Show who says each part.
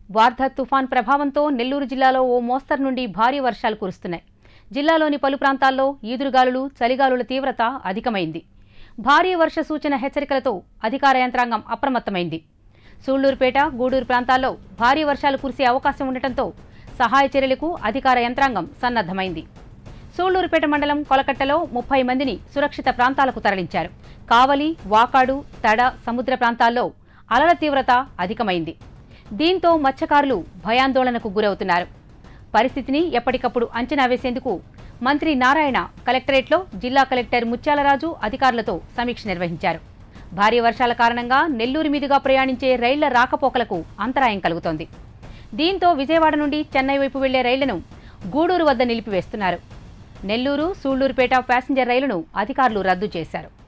Speaker 1: వార్ధ తుఫాన్ ప్రభావంతో నెల్లూరు జిల్లాలో ఓ మోస్తరు నుండి భారీ వర్షాలు కురుస్తున్నాయి జిల్లాలోని పలు ప్రాంతాల్లో ఈదురుగాలులు చలిగాలుల తీవ్రత అధికమైంది భారీ వర్ష సూచన హెచ్చరికలతో అధికార యంత్రాంగం అప్రమత్తమైంది సూళ్లూరుపేట గూడూరు ప్రాంతాల్లో భారీ వర్షాలు కురిసే అవకాశం ఉండటంతో సహాయ చర్యలకు అధికార యంత్రాంగం సన్నద్ధమైంది సూళ్లూరుపేట మండలం కొలకట్టలో ముప్పై మందిని సురక్షిత ప్రాంతాలకు తరలించారు కావలి వాకాడు తడ సముద్ర ప్రాంతాల్లో అలల తీవ్రత అధికమైంది దీంతో మత్స్యకారులు భయాందోళనకు గురవుతున్నారు పరిస్థితిని ఎప్పటికప్పుడు అంచనా వేసేందుకు మంత్రి నారాయణ కలెక్టరేట్లో జిల్లా కలెక్టర్ ముత్యాలరాజు అధికారులతో సమీక్ష నిర్వహించారు భారీ వర్షాల కారణంగా నెల్లూరు మీదుగా ప్రయాణించే రైళ్ల రాకపోకలకు అంతరాయం కలుగుతోంది దీంతో విజయవాడ నుండి చెన్నై వైపు వెళ్లే రైళ్లను గూడూరు వద్ద నిలిపివేస్తున్నారు నెల్లూరు సూళ్లూరుపేట ప్యాసింజర్ రైలును అధికారులు రద్దు చేశారు